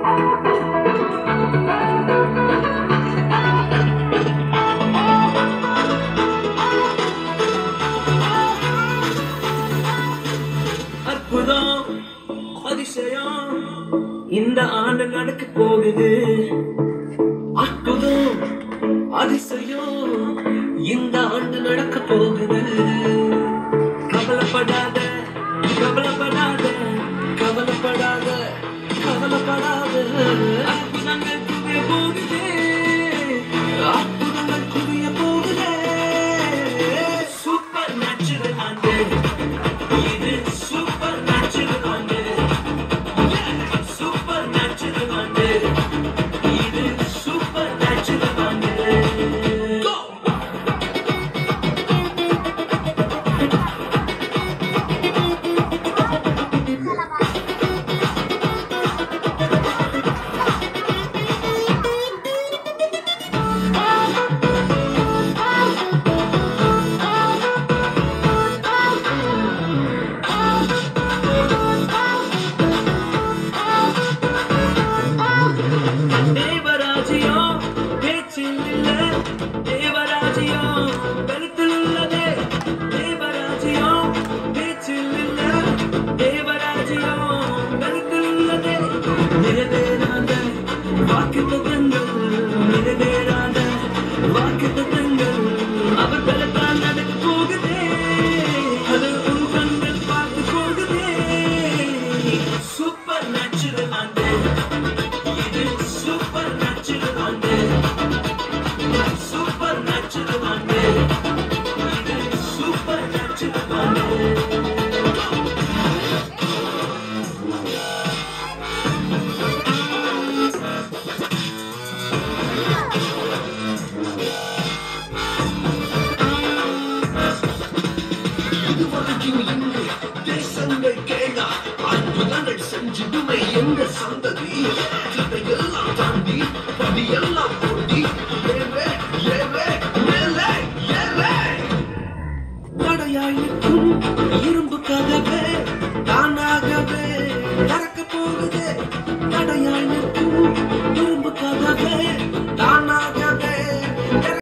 அற்புதம் அதிசயம் இந்த ஆண்டு நடக்க போகுது அற்புதம் அதிசயம் இந்த ஆண்டு நடக்க போகுது கவலைப்படாத கவலைப்படாத கவலைப்படாத கவலைப்படாத அற்புதங்கள் குவிய போகுது அற்புதங்கள் குவிய போகுது சூப்பர் நேச்சுரல் ஆண்டு இது சூப்பர் நேச்சுரல் ஆண்டு சூப்பர் நேச்சுரல் ஆண்டு இது சூப்பர் நேச்சுரல் ஆண்டு Go! தேவராஜ்யம் பேச்சில் இல்ல தேவராஜ்யம் கழுத்தில் உள்ளதே தேவராஜ்யம் பேச்சில் இல்ல தேவராஜ்யம் கழுத்தில் உள்ளதே நிறைவேறாத வாக்கு தத்தங்கள் நிறைவேறாத வாக்கு தத்தங்கள் அவர்களுக்கால் நடக்க போகுதே அது உன் கண்கள் பார்த்து போகுதே சூப்பர் நேச்சுரல் ஆண்டு இது சூப்பர் நேச்சுரல் ஆண்டு சூப்பர் நேச்சுரல் ஆண்டு இது சூப்பர் நேச்சுரல் ஆண்டு இதுவரைக்கும் இங்கு தேசங்கள் கேளா அற்புதங்கள் செஞ்சிடுமே எங்க சந்ததி இதையெல்லாம் தாண்டி படியெல்லாம் போட்டி ஏவே ஏவே மேலே ஏவே தடையாய் நிற்கும்